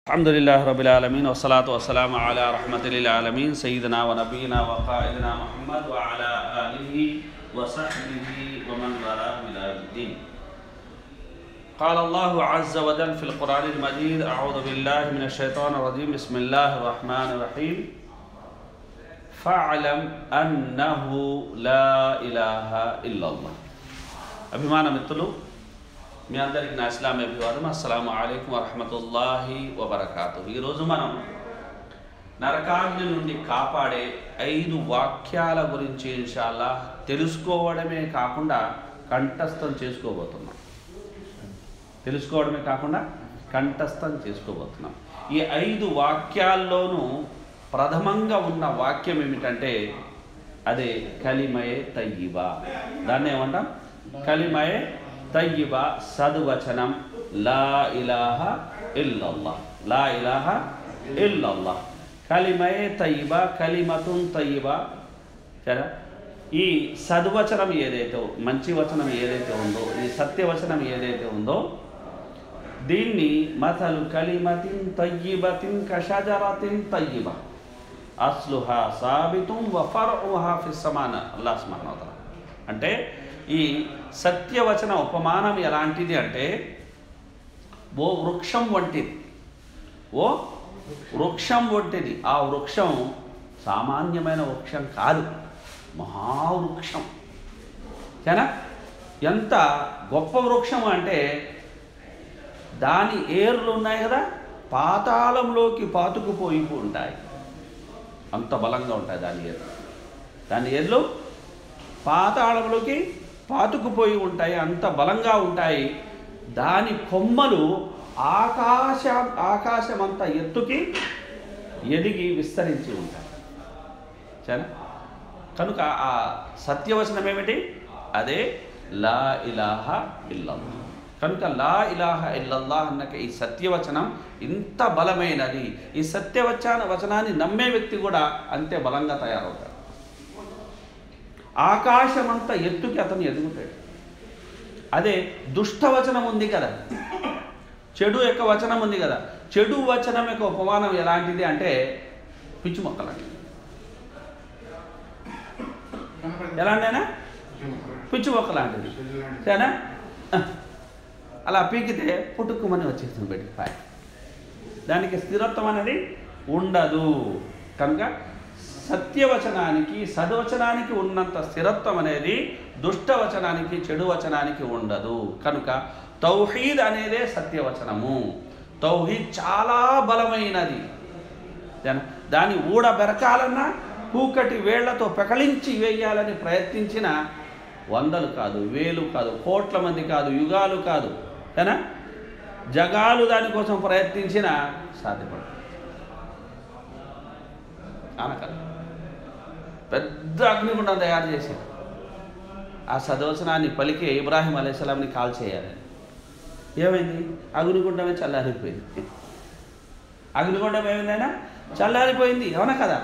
الحمد لله رب العالمين والصلاة والسلام على رحمة للعالمين سيدنا ونبينا وقائدنا محمد وعلى آله وصحبه ومن والاه إلى يوم الدين قال الله عز وجل في القرآن المجيد أعوذ بالله من الشيطان الرجيم بسم الله الرحمن الرحيم فاعلم أنه لا إله إلا الله అభిమాన మిత్రులు మీ అందరికి నా ఇస్లాం అభివాదం అస్సలం అయికం వరహమతుల్లాహి వబర్కాతు ఈరోజు మనం నరకాగ్ని నుండి కాపాడే ఐదు వాక్యాల గురించి ఇన్షాల్లా తెలుసుకోవడమే కాకుండా కంఠస్థం చేసుకోబోతున్నాం తెలుసుకోవడమే కాకుండా కంఠస్థం చేసుకోబోతున్నాం ఈ ఐదు వాక్యాల్లోనూ ప్రథమంగా ఉన్న వాక్యం ఏమిటంటే అదే కలిమయే తయ్యిబా దాన్ని ఏమంటాం కలిమయే తయ్యిబా సద్వచనం లా ఇలాహ ఇల్లల్లా లా ఇలాహ ఇల్లల్లా కలిమయే తయ్యిబా కలిమతున్ తయ్యిబా సరే ఈ సద్వచనం ఏదైతే మంచి వచనం ఏదైతే ఉందో ఈ సత్యవచనం ఏదైతే ఉందో దీన్ని మతలు కలిమతిన్ తయ్యిబతిన్ కషజరతిన్ తయ్యిబ అస్లుహా సాబితుం వఫర్ఉహా ఫిస్ సమాన అల్లాహ్ సుబ్హానహు వతఆలా అంటే ఈ సత్యవచన ఉపమానం ఎలాంటిది అంటే ఓ వృక్షం వంటిది ఓ వృక్షం వంటిది ఆ వృక్షం సామాన్యమైన వృక్షం కాదు మహావృక్షం సరేనా ఎంత గొప్ప వృక్షం అంటే దాని ఏర్లు ఉన్నాయి కదా పాతాళంలోకి పాతుకుపోయి ఉంటాయి అంత బలంగా ఉంటాయి దాని ఏర్లు దాని ఏర్లు పాతాళంలోకి పాతుకుపోయి ఉంటాయి అంత బలంగా ఉంటాయి దాని కొమ్మలు ఆకాశ ఆకాశమంత ఎత్తుకి ఎదిగి విస్తరించి ఉంటాయి సరే కనుక ఆ సత్యవచనం ఏమిటి అదే లా ఇలాహ ఇల్లల్లా కనుక లా ఇలాహ ఇల్లల్లా అన్నక ఈ సత్యవచనం ఇంత బలమైనది ఈ సత్యవచన వచనాన్ని నమ్మే వ్యక్తి కూడా అంతే బలంగా తయారవుతాడు ఆకాశమంత ఎత్తుకి అతను ఎదుగుతాడు అదే దుష్టవచనం ఉంది కదా చెడు యొక్క వచనం ఉంది కదా చెడు వచనం యొక్క ఉపమానం ఎలాంటిది అంటే పిచ్చి మొక్కలాంటిది ఎలాంటినా పిచ్చి మొక్క లాంటిది సరేనా అలా పీకితే పుట్టుకుమని వచ్చేస్తుంది బయటికి పాయ దానికి స్థిరత్వం అనేది ఉండదు కనుక సత్యవచనానికి సద్వచనానికి ఉన్నంత స్థిరత్వం అనేది దుష్టవచనానికి చెడు వచనానికి ఉండదు కనుక తౌహీద్ అనేదే సత్యవచనము తౌహీద్ చాలా బలమైనది దాన్ని ఊడబెరకాలన్నా కూకటి వేళ్లతో పెకలించి వేయాలని ప్రయత్నించిన వందలు కాదు వేలు కాదు కోట్ల మంది కాదు యుగాలు కాదు ఏనా జగాలు దానికోసం ప్రయత్నించిన సాధ్యపడదు అనకల పెద్ద అగ్నిగుండం తయారు చేశారు ఆ సదవచనాన్ని పలికే ఇబ్రాహిం అలైహిస్సలాంని కాల్ చేయాలి ఏమైంది అగ్నిగుండమే చల్లారిపోయింది అగ్నిగుండం ఏమైందైనా చల్లారిపోయింది అవునా కదా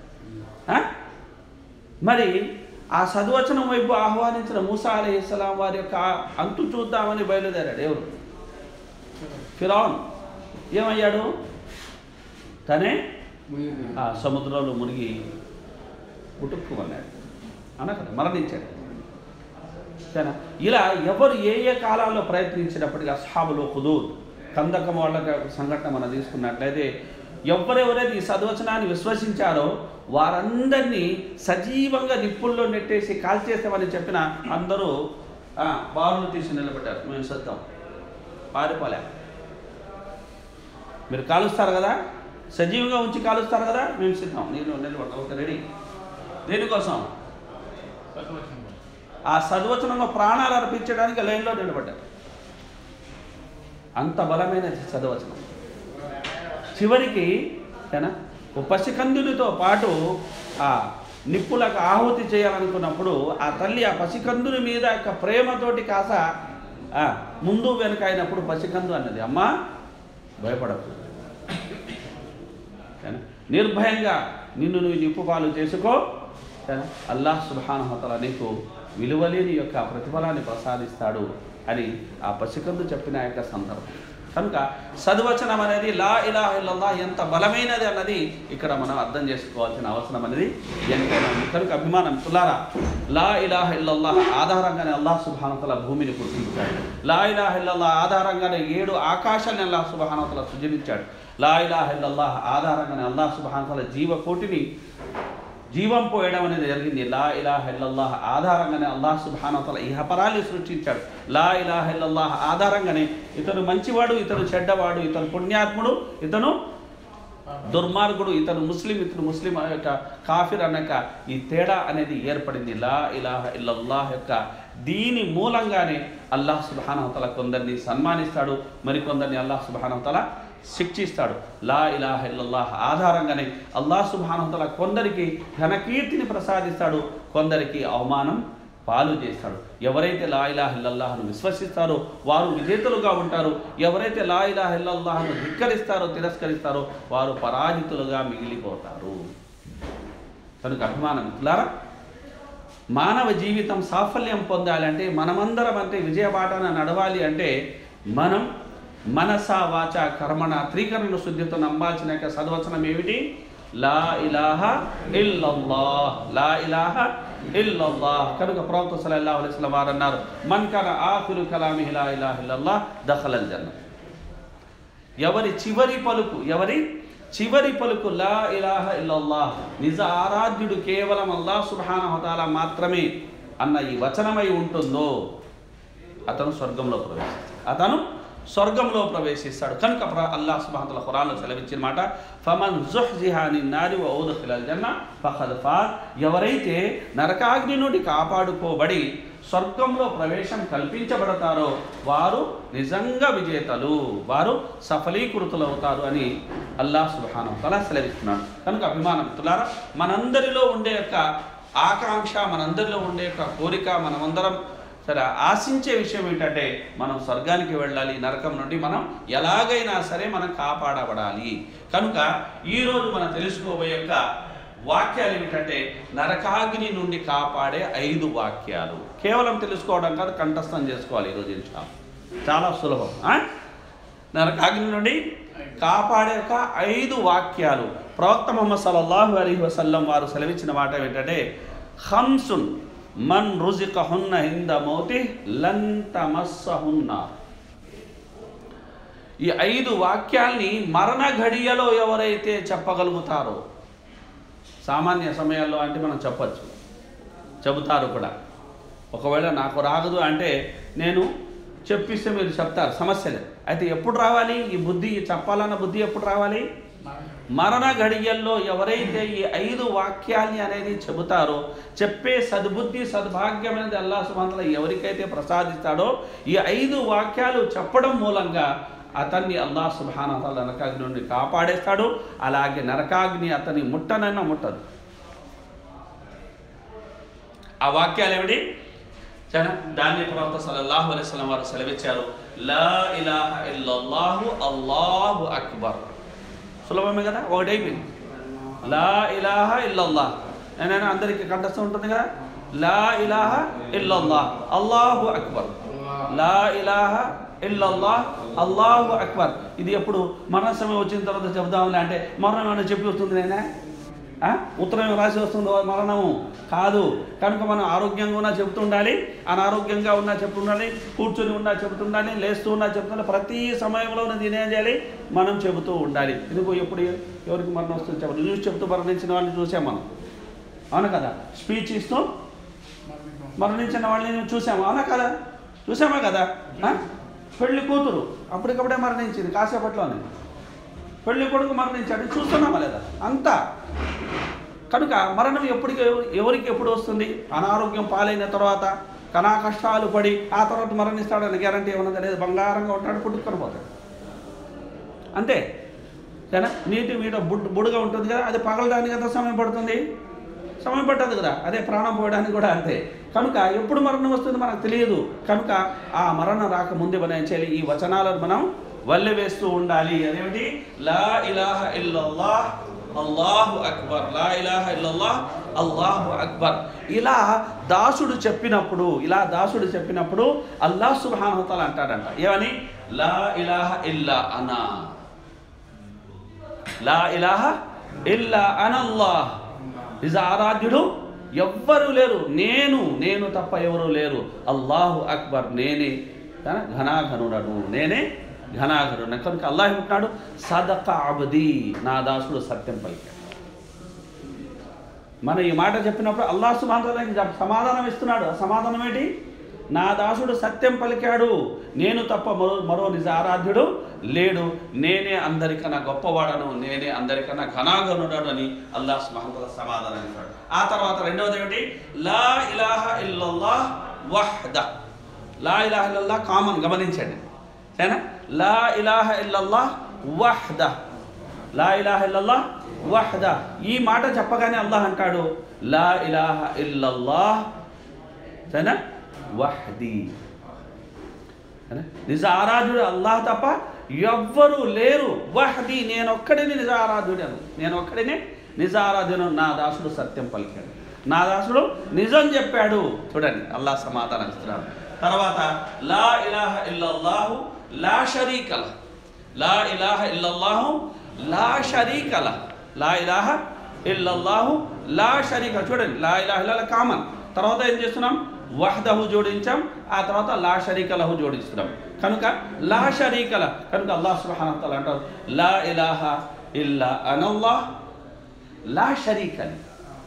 మరి ఆ సద్వచనం వైపు ఆహ్వానించిన మూసా అలైహిస్సలాం వారి యొక్క అంతు చూద్దామని బయలుదేరాడు ఎవరు ఫిరాన్ ఏమయ్యాడు తనే ఆ సముద్రంలో మునిగి పుట్టుక్కుమన్నాడు అన్న కదా మరణించాడు సరేనా ఇలా ఎవరు ఏ ఏ కాలాల్లో ప్రయత్నించినప్పటికీ అస్హాబులు హుదూద్ కందకం వాళ్ళ సంఘటన మనం తీసుకున్నట్లయితే ఎవరెవరైతే ఈ సద్వచనాన్ని విశ్వసించారో వారందరినీ సజీవంగా నిప్పుల్లో నెట్టేసి కాల్చేస్తామని చెప్పిన అందరూ బారులు తీసి నిలబడ్డారు మేము సత్తాం పారిపోలే మీరు కాలుస్తారు కదా సజీవంగా ఉంచి కాలుస్తారు కదా మేము సిద్ధం నేను నిలబడతాం ఒక రెడీ దేనికోసం ఆ సద్వచనంలో ప్రాణాలు అర్పించడానికి లైన్లో నిలబడ్డారు అంత బలమైన సద్వచనం చివరికి ఏనా ఓ పసికందునితో పాటు ఆ నిప్పులకు ఆహుతి చేయాలనుకున్నప్పుడు ఆ తల్లి ఆ పసికందుని మీద యొక్క ప్రేమతోటి కాస ముందు వెనక అయినప్పుడు పసికందు అన్నది అమ్మా భయపడకు నిర్భయంగా నిన్ను నువ్వు నిప్పు పాలు చేసుకో అల్లాహ్ సుబానహతల నీకు విలువలేని యొక్క ప్రతిఫలాన్ని ప్రసాదిస్తాడు అని ఆ పసికందు చెప్పిన యొక్క సందర్భం కనుక సద్వచనం అనేది లా ఇలాహ ఇల్లల్లా ఎంత బలమైనది అన్నది ఇక్కడ మనం అర్థం చేసుకోవాల్సిన అవసరం అనేది ఎంతైనా ఉంది కనుక అభిమానం తులారా లా ఇలాహ ఇల్లల్లా ఆధారంగానే అల్లాహ్ సుబానతల భూమిని పుట్టించాడు లా ఇలాహ ఇల్లల్లా ఆధారంగానే ఏడు ఆకాశాన్ని అల్లాహ్ సుబానతల సృజనించాడు లా ఇలాహ ఇల్లల్లా ఆధారంగానే అల్లాహ్ సుబానతల జీవకోటిని జీవం పోయడం అనేది జరిగింది లా ఇలాహ ఇల్లల్లాహ్ ఆధారంగానే అల్లాహ్ సుబ్హానతల ఇహపరాలు సృష్టించాడు లా ఇలాహ ఇల్లల్లాహ్ ఆధారంగానే ఇతను మంచివాడు ఇతను చెడ్డవాడు ఇతను పుణ్యాత్ముడు ఇతను దుర్మార్గుడు ఇతను ముస్లిం ఇతను ముస్లిం అనే యొక్క కాఫిర్ అనక ఈ తేడా అనేది ఏర్పడింది లా ఇలాహ ఇల్లల్లాహ్ యొక్క దీని మూలంగానే అల్లాహ్ సుబానవతల కొందరిని సన్మానిస్తాడు మరికొందరిని అల్లాహ్ సుబానవతల శిక్షిస్తాడు లా ఇలాహ ఇల్లల్లాహ్ ఆధారంగానే అల్లాహ్ సుబానవతల కొందరికి ఘనకీర్తిని ప్రసాదిస్తాడు కొందరికి అవమానం పాలు చేస్తాడు ఎవరైతే లా ఇలాహ ఇల్లల్లాహను విశ్వసిస్తారో వారు విజేతలుగా ఉంటారు ఎవరైతే లా ఇలాహ ఇల్లల్లాహను ధిక్కరిస్తారో తిరస్కరిస్తారో వారు పరాజితులుగా మిగిలిపోతారు కనుక అభిమానం మిత్రులారా మానవ జీవితం సాఫల్యం పొందాలంటే మనమందరం అంటే విజయబాటన నడవాలి అంటే మనం మనస వాచ కర్మణ త్రీకరణ శుద్ధితో నమ్మాల్సిన యొక్క సద్వచనం ఏమిటి లా ఇలాహ ఇల్లల్లాహ్ లా ఇలాహ ఇల్లల్లాహ్ కనుక ప్రవక్త సల్లల్లాహు అలైహి వసల్లం వారు అన్నారు మన్ కన ఆఖిరు కలామిహి లా ఇలాహ ఇల్లల్లాహ్ దఖలల్ జన్న ఎవరి చివరి పలుకు ఎవరి చివరి పలుకు లా ఇలాహ ఇల్లల్లాహ్ నిజ ఆరాధ్యుడు కేవలం అల్లాహ్ సుబ్హానహు తాలా మాత్రమే అన్న ఈ వచనమై ఉంటుందో అతను స్వర్గంలో ప్రవేశిస్తాడు అతను స్వర్గంలో ప్రవేశిస్తాడు కనుక ప్ర- అల్లాహ్ సుబ్హానహు ఖురాన్లో సెలవిచ్చిన మాట ఫమన్ జుహ్జిహాని నారి వ ఊదఖిలల్ జన్న ఫఖద్ ఫాజ్ ఎవరైతే నరకాగ్ని నుండి కాపాడుకోబడి స్వర్గంలో ప్రవేశం కల్పించబడతారో వారు నిజంగా విజేతలు వారు సఫలీకృతులు అవుతారు అని అల్లాహ్ సుబ్హానహు తలా సెలవిస్తున్నాడు కనుక అభిమానం తులారా మనందరిలో ఉండే యొక్క ఆకాంక్ష మనందరిలో ఉండే యొక్క కోరిక మనమందరం సరే ఆశించే విషయం ఏంటంటే మనం స్వర్గానికి వెళ్ళాలి నరకం నుండి మనం ఎలాగైనా సరే మనం కాపాడబడాలి కనుక ఈరోజు మనం తెలుసుకోబోయే యొక్క వాక్యాలు ఏమిటంటే నరకాగ్ని నుండి కాపాడే ఐదు వాక్యాలు కేవలం తెలుసుకోవడం కాదు కంఠస్థం చేసుకోవాలి ఈరోజు ఇన్షా చాలా సులభం ఆ? నరకాగ్ని నుండి కాపాడే ఒక ఐదు వాక్యాలు ప్రవక్త ముహమ్మద్ సల్లల్లాహు అలైహి వసల్లం వారు సెలవిచ్చిన మాట ఏంటంటే హంసున్ మన్ రుజిక హున్న హింద మౌతి లన్ తమస్సహున్న ఈ ఐదు వాక్యాల్ని మరణ ఘడియలో ఎవరైతే చెప్పగలుగుతారో సామాన్య సమయాల్లో అంటే మనం చెప్పచ్చు చెబుతారు కూడా ఒకవేళ నాకు రాగదు అంటే నేను చెప్పిస్తే మీరు చెప్తారు సమస్య లేదు అయితే ఎప్పుడు రావాలి ఈ బుద్ధి ఈ చెప్పాలన్న బుద్ధి ఎప్పుడు రావాలి మరణ ఘడియల్లో ఎవరైతే ఈ ఐదు వాక్యాల్ని అనేది చెబుతారో చెప్పే సద్బుద్ధి సద్భాగ్యం అనేది అల్లా సుమంతల ఎవరికైతే ప్రసాదిస్తాడో ఈ ఐదు వాక్యాలు చెప్పడం మూలంగా అతన్ని అల్లా సుబానతల నరకాగ్ని నుండి కాపాడేస్తాడు అలాగే నరకాగ్ని అతని ముట్టనైనా ముట్టదు ఆ వాక్యాలు ఏమిటి సరేనా దాన్ని ప్రవక్త సల్లల్లాహు అలైహి వసల్లం వారు సెలవిచ్చారు లా ఇలాహ ఇల్లల్లాహు అల్లాహు అక్బర్ సులభమే కదా ఒకటైపోయింది లా ఇలాహ ఇల్లల్లాహ్ నేనైనా అందరికీ కంఠస్థం ఉంటుంది కదా లా ఇలాహ ఇల్లల్లాహ్ అల్లాహు అక్బర్ లా ఇలాహ ఇల్లల్లాహ్ అల్లాహు అక్బర్ ఇది ఎప్పుడు మరణ సమయం వచ్చిన తర్వాత చెబుదాంలే అంటే మరణం ఏమైనా చెప్పి వస్తుంది నేనే ఆ? ఉత్తరం రాసి వస్తుందో మరణము కాదు కనుక మనం ఆరోగ్యంగా ఉన్నా చెబుతుండాలి అనారోగ్యంగా ఉన్నా చెప్తుండాలి కూర్చొని ఉన్నా చెబుతుండాలి లేస్తూ ఉన్నా చెబుతుండాలి ప్రతి సమయంలో దీని ఏం చేయాలి మనం చెబుతూ ఉండాలి ఎందుకు ఎప్పుడు ఎవరికి మరణం వస్తుంది చెప్పండి న్యూస్ చెబుతూ మరణించిన వాళ్ళని చూసాం మనం అవును కదా స్పీచ్ ఇస్తూ మరణించిన వాళ్ళని చూసాము అవునా కదా చూసామా కదా ఆ? పెళ్లి కూతురు అప్పటికప్పుడే మరణించింది కాసేపట్లోనే పెళ్లి కొడుకు మరణించాడు చూస్తున్నామా లేదా అంతా కనుక మరణం ఎప్పటికి ఎవరికి ఎప్పుడు వస్తుంది అనారోగ్యం పాలైన తర్వాత కనా కష్టాలు పడి ఆ తర్వాత మరణిస్తాడని గ్యారంటీ ఏమన్నది లేదు బంగారంగా ఉంటాడు పుట్టుకొని పోతాడు అంతే సరేనా నీటి మీద బుడ్ బుడుగా ఉంటుంది కదా అది పగలడానికి ఎంత సమయం పడుతుంది సమయం పట్టదు కదా అదే ప్రాణం పోయడానికి కూడా అంతే కనుక ఎప్పుడు మరణం వస్తుంది మనకు తెలియదు కనుక ఆ మరణం రాకముందే మనం ఏం చేయాలి ఈ వచనాలను మనం వల్లె వేస్తూ ఉండాలి అదేమిటి లా ఇలాహ ఇల్లల్లాహ్ అల్లాహు అక్బర్ లా ఇలాహ ఇల్లల్లాహ్ అల్లాహు అక్బర్ ఇలా దాసుడు చెప్పినప్పుడు ఇలా దాసుడు చెప్పినప్పుడు అల్లాహ్ సుబ్హానహు వతాల అంటాడంట ఏమని లా ఇలాహ ఇల్లా అనా లా ఇలాహ ఇల్లా అనల్లాహ్ నిజ ఆరాధ్యుడు ఎవ్వరు లేరు నేను నేను తప్ప ఎవరు లేరు అల్లాహు అక్బర్ నేనే ఆ, ఘనాఘనుడను నేనే ఘనాఘనుడు కనుక అల్లాహ్ ఏమంటున్నాడు సదక అబది నా దాసుడు సత్యం పలికాడు మనం ఈ మాట చెప్పినప్పుడు అల్లాహ్ సుబాన్ సమాధానం ఇస్తున్నాడు ఆ సమాధానం ఏంటి నా దాసుడు సత్యం పలికాడు నేను తప్ప మరో మరో నిజ ఆరాధ్యుడు లేడు నేనే అందరికన్నా గొప్పవాడను నేనే అందరికన్నా ఘనాఘనుడను అని అల్లాహ్ సుబాన్ సమాధానం ఇస్తాడు ఆ తర్వాత రెండవది ఏమిటి లా ఇలాహ ఇల్లల్లాహ్ వహ్ద లా ఇలాహ ఇల్లల్లాహ్ కామన్ గమనించండి సరేనా లా ఇలాహ ఇల్లల్లాహ్ వహ్ద లా ఇలాహ ఇల్లల్లాహ్ వహ్ద ఈ మాట చెప్పగానే అల్లాహ్ అంటాడు లా ఇలాహ ఇల్లల్లాహ్ సరేనా వహ్ది సరేనా? నిజ ఆరాధ్యుడు అల్లాహ్ తప్ప ఎవ్వరు లేరు వహది నేను ఒక్కడిని నిజ ఆరాధ్యుడను నేను ఒక్కడినే నిజ ఆరాధ్యుడు నా దాసుడు సత్యం పలికాడు నా దాసుడు నిజం చెప్పాడు చూడండి అల్లాహ్ సమాధానం ఇస్తున్నాడు తర్వాత లా ఇలాహ ఇల్లల్లాహు లా షరీకల లా ఇలాహ ఇల్లల్లాహు లా షరీకల లా ఇలాహ ఇల్లల్లాహు లా షరీక చూడండి లా ఇలాహ ఇల్లల్లాహ్ కామన్ తర్వాత ఏం చేస్తున్నాం వహదహు జోడించాం ఆ తర్వాత లా షరీకలహు జోడిస్తున్నాం కనుక లా షరీకల కనుక అల్లాహ్ సుబ్హానహు వతఆలా అంటారు లా ఇలాహ ఇల్లా అనల్లాహ్ లా షరీకలి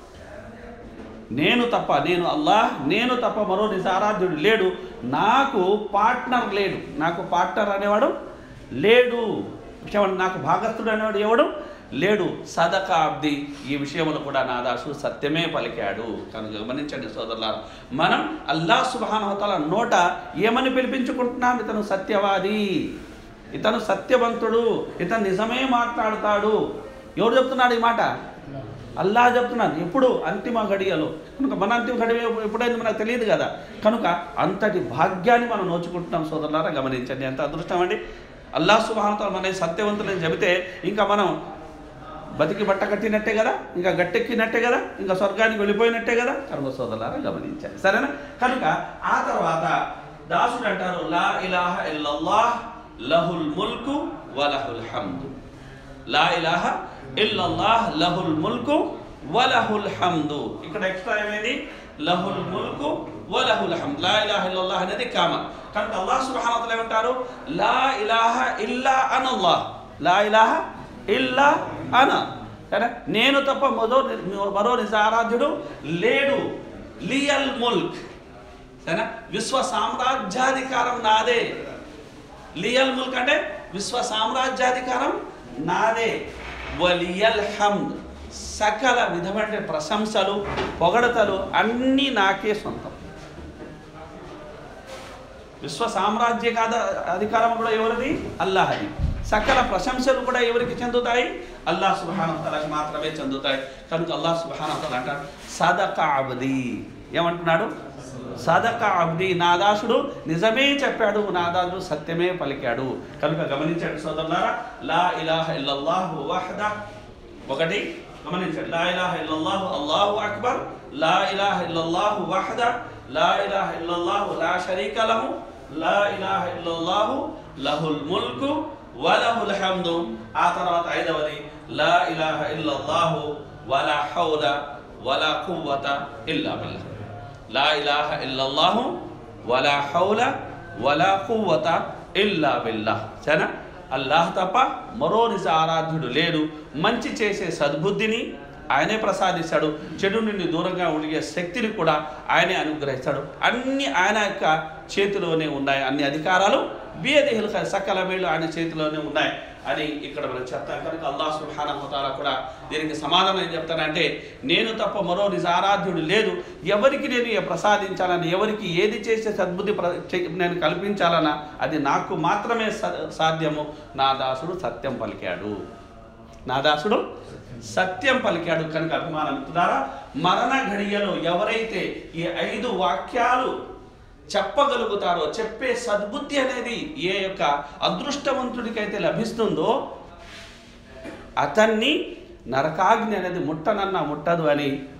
నేను తప్ప నేను అల్లాహ్ నేను తప్ప మరో నిజారాధ్యుడు లేడు నాకు పార్ట్నర్ లేడు నాకు పార్ట్నర్ అనేవాడు లేడు విషయం నాకు భాగస్థుడు అనేవాడు ఎవడు లేడు సదక అబ్ది ఈ విషయంలో కూడా నా దాసు సత్యమే పలికాడు కనుక గమనించండి సోదరులారా మనం అల్లాహ్ సుబానవతల నోట ఏమని పిలిపించుకుంటున్నాం ఇతను సత్యవాది ఇతను సత్యవంతుడు ఇతను నిజమే మాట్లాడతాడు ఎవరు చెప్తున్నాడు ఈ మాట అల్లా చెప్తున్నాను ఎప్పుడు అంతిమ గడియలో కనుక మన అంతిమ గడియ ఎప్పుడైంది మనకు తెలియదు కదా కనుక అంతటి భాగ్యాన్ని మనం నోచుకుంటున్నాం సోదరులారా గమనించండి ఎంత అదృష్టం అండి అల్లా సుభానతో మన సత్యవంతులని చెబితే ఇంకా మనం బతికి బట్ట కట్టినట్టే కదా ఇంకా గట్టెక్కినట్టే కదా ఇంకా స్వర్గానికి వెళ్ళిపోయినట్టే కదా కనుక సోదరులారా గమనించాలి సరేనా కనుక ఆ తర్వాత దాసుడు అంటారు లా ఇలాహ ఇల్లల్లాహ్ లహుల్ ముల్కు వలహుల్ హమ్దు లా ఇలాహ ఇల్లల్లాహ్ లహుల్ ముల్కు వలహుల్ హమ్దు ఇక్కడ ఎక్స్ట్రా ఏమైంది లహుల్ ముల్కు వలహుల్ హమ్ద్ లా ఇలాహ ఇల్లల్లాహ్ అనేది కామన్ కనుక అల్లాహ్ సుబ్హానహు వతఆలా ఏమంటారు లా ఇలాహ ఇల్లా అనల్లాహ్ లా ఇలాహ ఇల్లా అన కదా నేను తప్ప మరో మరో నిజ ఆరాధ్యుడు లేడు లియల్ ముల్క్ సరేనా విశ్వ సామ్రాజ్యాధికారం నాదే లియల్ ముల్క్ అంటే విశ్వ సామ్రాజ్యాధికారం నాదే వలియల్ హమ్ద్ సకల విధమైన ప్రశంసలు పొగడతలు అన్నీ నాకే సొంతం విశ్వ సామ్రాజ్య కాద అధికారం కూడా ఎవరిది అల్లాహది సకల ప్రశంసలు కూడా ఎవరికి చెందుతాయి అల్లాహ్ సుబానతలకు మాత్రమే చెందుతాయి కనుక అల్లాహ్ సుబానతల అంటాడు సదక అబ్ది ఏమంటున్నాడు సదక అబ్ది నా దాసుడు నిజమే చెప్పాడు నా దాసుడు సత్యమే పలికాడు కనుక గమనించండి సోదరులారా లా ఇలాహ ఇల్లల్లాహు వహద ఒకటి గమనించండి లా ఇలాహ ఇల్లల్లాహు అల్లాహు అక్బర్ లా ఇలాహ ఇల్లల్లాహు వహద లా ఇలాహ ఇల్లల్లాహు లా షరీక లహు లా ఇలాహ ఇల్లల్లాహు లహుల్ ముల్కు వలహుల్ హమ్దు ఆ తర్వాత ఐదవది లా ఇలాహ ఇల్లల్లాహు వలా హౌల వలా కువ్వత ఇల్లా బిల్లాహ్ లా ఇలాహ ఇల్లల్లాహు వలా హౌల వలా కువ్వత ఇల్లా బిల్లాహ్ సరేనా అల్లాహ్ తప్ప మరో నిజ ఆరాధ్యుడు లేడు మంచి చేసే సద్బుద్ధిని ఆయనే ప్రసాదిస్తాడు చెడు నుండి దూరంగా ఉండే శక్తిని కూడా ఆయనే అనుగ్రహిస్తాడు అన్ని ఆయన యొక్క చేతిలోనే ఉన్నాయి అన్ని అధికారాలు బియదిహిల్ సకల మేలు ఆయన చేతిలోనే ఉన్నాయి అని ఇక్కడ మనం చెప్తాం కనుక అల్లాహ్ సుబ్హానహు వతాలా కూడా దీనికి సమాధానం ఏం చెప్తానంటే నేను తప్ప మరో నిజ ఆరాధ్యుడు లేదు ఎవరికి నేను ఏ ప్రసాదించాలని ఎవరికి ఏది చేసే సద్బుద్ధి ప్ర చే- నేను కల్పించాలన్నా అది నాకు మాత్రమే స- సాధ్యము నా దాసుడు సత్యం పలికాడు నా దాసుడు సత్యం పలికాడు కనుక అభిమానం ద్వారా మరణ ఘడియలో ఎవరైతే ఈ ఐదు వాక్యాలు చెప్పగలుగుతారో చెప్పే సద్బుద్ధి అనేది ఏ యొక్క అదృష్టవంతుడికైతే లభిస్తుందో అతన్ని నరకాగ్ని అనేది ముట్టనన్నా ముట్టదు అని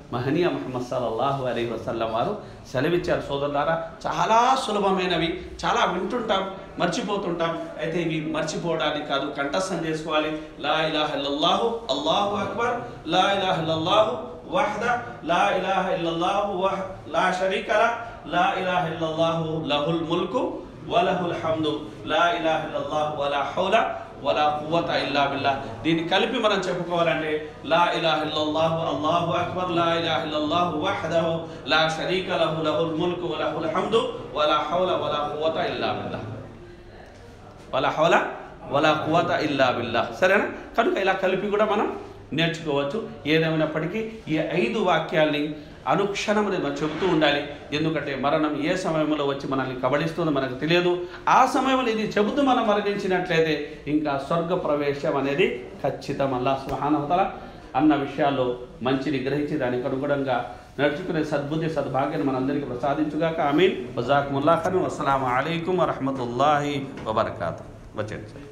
మహనీయ ముహమ్మద్ సల్లల్లాహు అలీ వసల్లం వారు సెలవిచ్చారు సోదరులారా చాలా సులభమైనవి చాలా వింటుంటాం మర్చిపోతుంటాం అయితే ఇవి మర్చిపోవడానికి కాదు కంఠస్థం చేసుకోవాలి లా ఇలాహ ఇల్లల్లాహు అల్లాహు అక్బర్ లా ఇలాహ ఇల్లల్లాహు వహద లా ఇలాహ ఇల్లల్లాహు వహ్ లా షరీక లా లా ఇలాహ ఇల్లల్లాహు లహుల్ ముల్కు వలహుల్ హమ్దు లా ఇలాహ ఇల్లల్లాహు వలా హౌల వలా కువత ఇల్లా బిల్లా దీన్ని కలిపి మనం చెప్పుకోవాలంటే లా ఇలాహ ఇల్లల్లాహు అల్లాహు అక్బర్ లా ఇలాహ ఇల్లల్లాహు వహదహు లా షరీక లహు లహుల్ ముల్కు వలహుల్ హమ్దు వలా హౌల వలా కువత ఇల్లా బిల్లా వలా హౌల వలా కువత ఇల్లా బిల్లా సరేనా కనుక ఇలా కలిపి కూడా మనం నేర్చుకోవచ్చు ఏదేమైనప్పటికీ ఈ ఐదు వాక్యాల్ని అనుక్షణం మనం చెబుతూ ఉండాలి ఎందుకంటే మరణం ఏ సమయంలో వచ్చి మనల్ని కబళిస్తుందో మనకు తెలియదు ఆ సమయంలో ఇది చెబుతూ మనం మరణించినట్లయితే ఇంకా స్వర్గ ప్రవేశం అనేది ఖచ్చితం అల్లా సుహానవతల అన్న విషయాల్లో మంచిని గ్రహించి దానికి అనుగుణంగా నడుచుకునే సద్బుద్ధి సద్భాగ్యాన్ని మనందరికీ ప్రసాదించుగాక అమీన్ వజాకుముల్లా ఖాన్ వసలాం అలైకుం వరహమతుల్లాహి వబర్కాతు వచ్చేది సార్